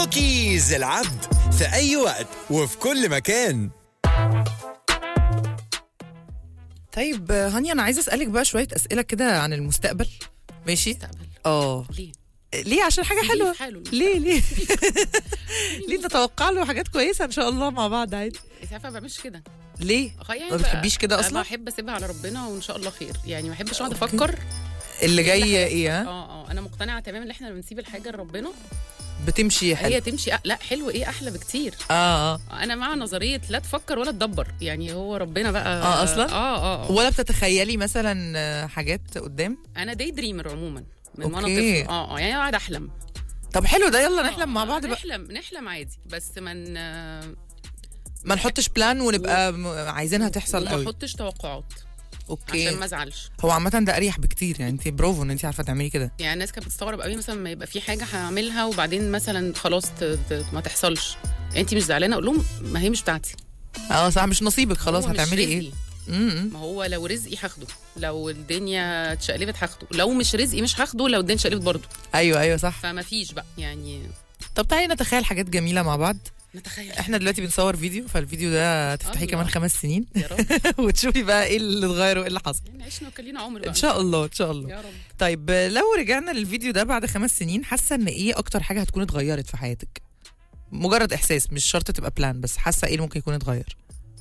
كوكيز العبد في أي وقت وفي كل مكان طيب هانيا انا عايزه اسالك بقى شويه اسئله كده عن المستقبل ماشي مستقبل اه ليه؟ ليه عشان حاجه ليه حلوه في حاله ليه ليه ليه نتوقع له حاجات كويسه ان شاء الله مع بعض عادي انت عارفه ما بعملش كده ليه آه، يعني ما بقى- بتحبيش كده انا اصلا بحب اسيبها على ربنا وان شاء الله خير يعني ما بحبش اقعد أوكي. افكر اللي جاي إيه اللي ايه هيحصل. ها؟ اه اه انا مقتنعه تماما ان احنا لما بنسيب الحاجه لربنا بتمشي حلو هي تمشي أ... لا حلو ايه احلى بكتير اه اه انا مع نظريه لا تفكر ولا تدبر يعني هو ربنا بقى آه، أصلاً؟ اه اه, آه. ولا بتتخيلي مثلا آه، حاجات قدام انا داي دريمر عموما من وانا أوكي. طفل اه اه يعني قاعد احلم طب حلو ده يلا نحلم مع آه، بعض بقى نحلم نحلم عادي بس من ما نحطش بلان ونبقى م- عايزينها تحصل وما قوي احطش توقعات عشان اوكي ما ازعلش هو عامه ده اريح بكتير يعني انت برافو ان انت عارفه تعملي كده يعني الناس كانت بتستغرب قوي مثلا ما يبقى في حاجه هعملها وبعدين مثلا خلاص ت... ت... ما تحصلش انت مش زعلانه اقول لهم ما هي مش بتاعتي اه صح مش نصيبك خلاص هو مش هتعملي ايه رزقي. امم ما هو لو رزقي هاخده لو الدنيا اتشقلبت هاخده لو مش رزقي مش هاخده لو الدنيا اتشقلبت برضه ايوه ايوه صح فما فيش بقى يعني طب تعالي نتخيل حاجات جميله مع بعض نتخيل احنا دلوقتي بنصور فيديو فالفيديو ده هتفتحيه الله. كمان خمس سنين يا رب وتشوفي بقى ايه اللي اتغير وايه اللي حصل يعني عشنا وكان لينا عمر بقى ان شاء الله ان شاء الله يا رب طيب لو رجعنا للفيديو ده بعد خمس سنين حاسه ان ايه اكتر حاجه هتكون اتغيرت في حياتك مجرد احساس مش شرط تبقى بلان بس حاسه ايه اللي ممكن يكون اتغير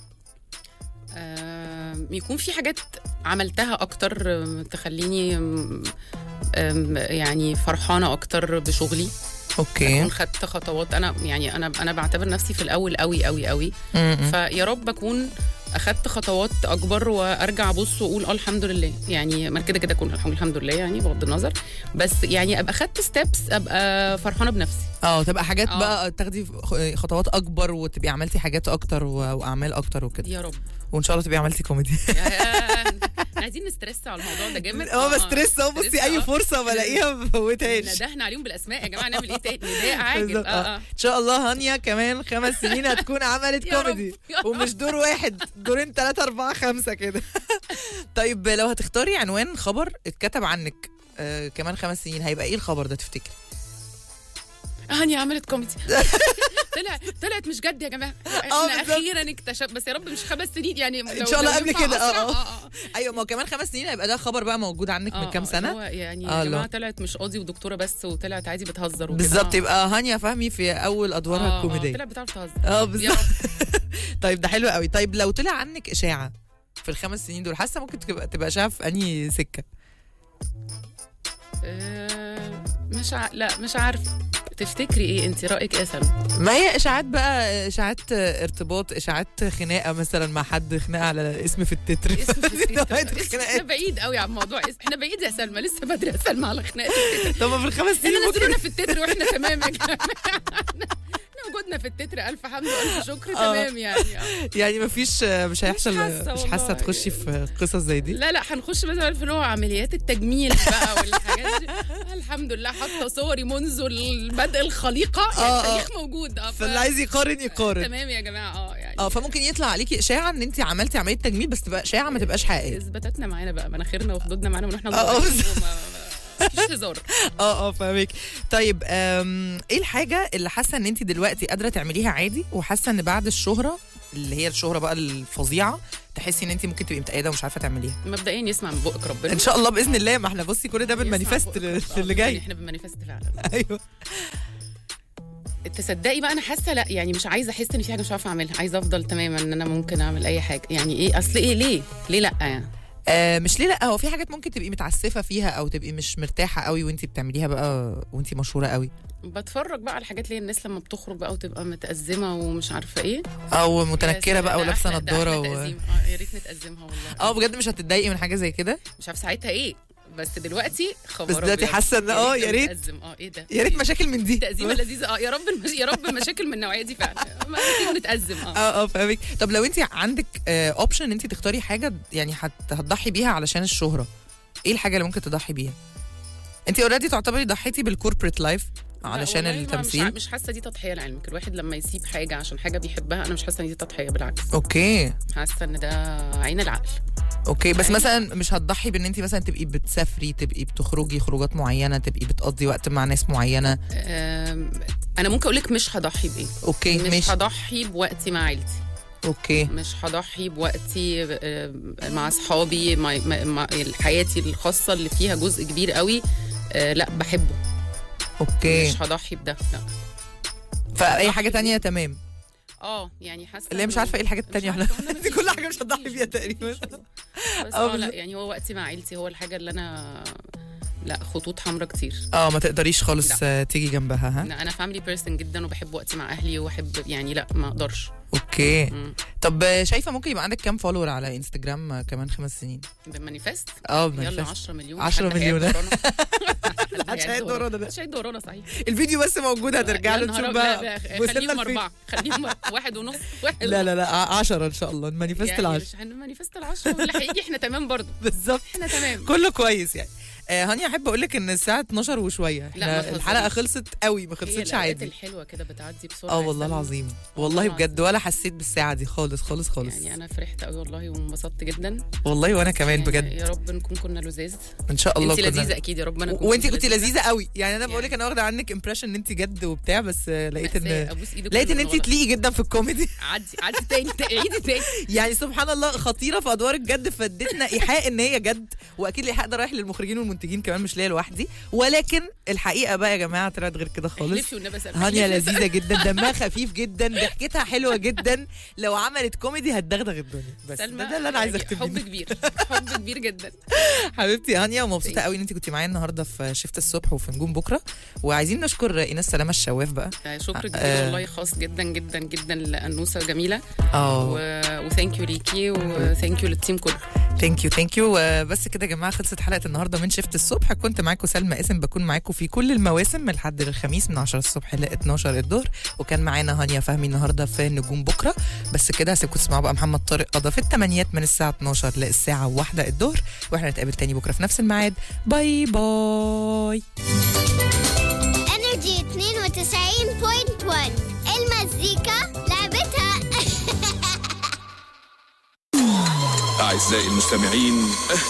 آم، يكون في حاجات عملتها اكتر آم، تخليني آم، آم، يعني فرحانه اكتر بشغلي اوكي اكون خدت خطوات انا يعني انا انا بعتبر نفسي في الاول قوي قوي قوي م-م. فيا رب اكون اخدت خطوات اكبر وارجع ابص واقول اه الحمد لله يعني ما كده كده اكون الحمد لله يعني بغض النظر بس يعني ابقى خدت ستيبس ابقى فرحانه بنفسي اه تبقى حاجات آه. بقى تاخدي خ- خطوات اكبر وتبقي عملتي حاجات اكتر و- واعمال اكتر وكده يا رب وان شاء الله تبقي عملتي كوميدي يا- عايزين نسترس على الموضوع ده جامد اه بستريس اهو ستريس، بصي اي آه. فرصه بلاقيها ما بفوتهاش ندهنا عليهم بالاسماء يا جماعه نعمل ايه تاني نداء عاجل بالظبط، اه آه. اه ان شاء الله هانيا كمان خمس سنين هتكون عملت يا رب، كوميدي يا رب. ومش دور واحد دورين ثلاثة أربعة خمسة كده طيب لو هتختاري عنوان خبر اتكتب عنك آه كمان خمس سنين هيبقى ايه الخبر ده تفتكري؟ هاني عملت كوميدي طلع طلعت مش جد يا جماعه آه، احنا بالظبط. اخيرا اكتشف بس يا رب مش خمس سنين يعني إن شاء الله قبل كده، آه، آه. اه ايوه ما هو كمان خمس سنين هيبقى ده خبر بقى موجود عنك من كام هو سنة يعني آه، يا لا. جماعه طلعت مش قاضي ودكتوره بس وطلعت عادي بتهزر وكده. بالظبط آه. يبقى هانيا فهمي في اول ادوارها آه، آه، الكوميدية طلعت بتعرف تهزر اه يا بالظبط رب. طيب ده حلو قوي طيب لو طلع عنك اشاعة في الخمس سنين دول حاسة ممكن تبقى تبقى اشاعة في انهي سكة؟ آه، مش ع... لا مش عارفه تفتكري ايه انت رايك ايه يا سلمى ما هي اشاعات بقى اشاعات ارتباط اشاعات خناقه مثلا مع حد خناقه على اسم في التتر اسم في التتر. نوعية اسم- احنا الخناقات بعيد قوي عن موضوع اسم احنا بعيد يا سلمى لسه بدري يا سلمى على خناقه التتر طب ما في الخمس سنين احنا ممكن نزلونا في التتر واحنا تمام يا جماعه احنا وجودنا في التتر الف حمد والف شكر آه. تمام يعني آه. يعني ما فيش مش هيحصل حاسة مش حاسه والله. تخشي في قصص زي دي لا لا هنخش مثلا في اللي هو عمليات التجميل بقى والحاجات دي الحمد لله حاطه صوري منذ بدء الخليقه يعني آه، آه. التاريخ موجود اه ف- فاللي عايز يقارن يقارن تمام يا جماعه اه يعني اه فممكن يطلع عليكي اشاعه ان انت عملتي عمليه تجميل بس تبقى اشاعه ما تبقاش حقيقيه اثباتاتنا معانا بقى مناخيرنا وخدودنا معانا من واحنا آه، آه، صغيرين بالظبط. وما- ما- مفيش هزار اه اه فاهمك طيب أم، ايه الحاجه اللي حاسه ان انت دلوقتي قادره تعمليها عادي وحاسه ان بعد الشهره اللي هي الشهره بقى الفظيعه تحسي ان انت ممكن تبقي متأيده ومش عارفه تعمليها مبدئيا يسمع من بقك ربنا ان شاء الله باذن الله ما احنا بصي كل ده يسمع بالمانيفست بقك. اللي آه، اللي يعني جاي احنا بالمانيفست فعلا ايوه تصدقي بقى انا حاسه لا يعني مش عايزه احس ان في حاجه مش عارفه اعملها عايزه افضل تماما ان انا ممكن اعمل اي حاجه يعني ايه اصل ايه ليه ليه لا يعني آه مش ليه لا هو في حاجات ممكن تبقي متعسفه فيها او تبقي مش مرتاحه قوي وانت بتعمليها بقى وانت مشهوره قوي بتفرج بقى على الحاجات اللي هي الناس لما بتخرج بقى وتبقى متأزمة ومش عارفة ايه او متنكره يا بقى سلام، ده ولابسه أحلى- ده نضاره أحلى و... تأزيم. اه يا ريت نتأزمها والله اه بجد مش هتتضايقي من حاجه زي كده مش عارفه ساعتها ايه بس دلوقتي خبر بس دلوقتي أبيض. حاسة إن آه، يا لو ريت. نتأزم. اه ايه ده يا ريت مشاكل من دي تأزيمة لذيذة اه يا رب المش... يا رب مشاكل من النوعية دي فعلا ما تيجي نتأزم اه اه اه فاهمك طب لو انت عندك اوبشن ان انت تختاري حاجه يعني هت... هتضحي بيها علشان الشهره ايه الحاجه اللي ممكن تضحي بيها انت اوريدي تعتبري ضحيتي بالكوربريت لايف علشان لا، والله ما- مش, ع- التمثيل مش حاسه دي تضحيه لعلمك الواحد لما يسيب حاجه عشان حاجه بيحبها انا مش حاسه ان دي تضحيه بالعكس اوكي حاسه ان ده عين العقل اوكي بس أيوة. مثلا مش هتضحي بان انت مثلا تبقي بتسافري تبقي بتخرجي خروجات معينه تبقي بتقضي وقت مع ناس معينه أم، انا ممكن اقول لك مش هضحي بايه اوكي مش ماشي هضحي بوقتي مع عيلتي اوكي مش هضحي بوقتي آه، مع اصحابي مع, مع, مع حياتي الخاصه اللي فيها جزء كبير قوي آه، لا بحبه اوكي مش هضحي بده لا فاي حاجه تانية تمام اه يعني حاسه اللي هي مش إنه- عارفه ايه الحاجات مش التانية احنا عارفة، أنا دي مفيش- كل حاجه مش هتضحي فيها تقريبا بس آه، اه لا بالظبط. يعني هو وقتي مع عيلتي هو الحاجه اللي انا لا خطوط حمراء كتير اه ما تقدريش خالص آه، تيجي جنبها ها لا، انا فاميلي بيرسون جدا وبحب وقتي مع اهلي وبحب يعني لا ما اقدرش اوكي مم. طب آه، شايفه ممكن يبقى عندك كام فولور على انستجرام آه، كمان خمس سنين بمانيفست اه يلا manifest. 10 مليون 10 حد هيعد مليون. ورانا. محدش هيعد ورانا ده. محدش هيعد ورانا صحيح الفيديو بس موجود هترجع يا له نهار تشوف أبيض. بقى لا، لا، وصلنا خليهم لفين. أربعة خليهم واحد ونص واحد لا لا لا 10 ان شاء الله المانيفست يعني العشر مش هنمانيفست العشرة واللي هيجي احنا تمام برضه بالظبط احنا تمام كله كويس يعني آه هاني احب اقول لك ان الساعه 12 وشويه لا، ما احنا تهزريش. الحلقه خلصت قوي ما هي خلصتش الأوقات عادي الحلوة كده بتعدي بسرعة اه يا والله سلمى. العظيم والله والله بجد ولا حسيت بالساعه دي خالص خالص خالص يعني انا فرحت قوي والله وانبسطت جدا والله وانا كمان يعني بجد يا رب نكون كنا لذاذ ان شاء الله انت كنا- لذيذه اكيد يا رب انا أكون وانت كنت كنت لذيذه قوي يعني انا بقول لك يعني. انا واخده عنك امبريشن ان انت جد وبتاع بس آه، لقيت مأساة. ان ابوس ايدك لقيت ان كله انت غلط. تليقي جدا في الكوميدي عدي عدي تاني عيدي تاني يعني سبحان الله خطيره في ادوار الجد فادتنا ايحاء ان هي جد واكيد الايحاء ده رايح للمخرجين والمنتجين كمان مش ليا لوحدي ولكن الحقيقه بقى يا جماعه طلعت غير كده خالص احلفي والنبي سلمى هانيا احلفي. لذيذه جدا دمها خفيف جدا ضحكتها حلوه جدا لو عملت كوميدي هتدغدغ الدنيا بس ده, سلمى ده اللي انا عايزه يعني اختم حب بيه كبير حب كبير جدا حبيبتي هانيا ومبسوطه Thank قوي ان انت كنتي معايا النهارده في شفت الصبح وفي نجوم بكره وعايزين نشكر ايناس سلامه الشواف بقى آه، شكر كبير آه. والله خاص جدا جدا جدا لانوسه جميله اه وثانك يو ليكي وثانك يو للتيم كله ثانك يو ثانك يو بس كده يا جماعه خلصت حلقه النهارده من شفت الصبح كنت معاكم سلمى اسم بكون معاكم في كل المواسم من الحد للخميس من 10 الصبح ل 12 الظهر وكان معانا هانيا فهمي النهارده في نجوم بكره بس كده هسيبكم تسمعوا بقى محمد طارق قضى في الثمانيات من الساعه 12 للساعه 1 الظهر واحنا نتقابل تاني بكره في نفس الميعاد باي باي انرجي 92.1 المزيكا لعبتها أعزائي المستمعين أهلا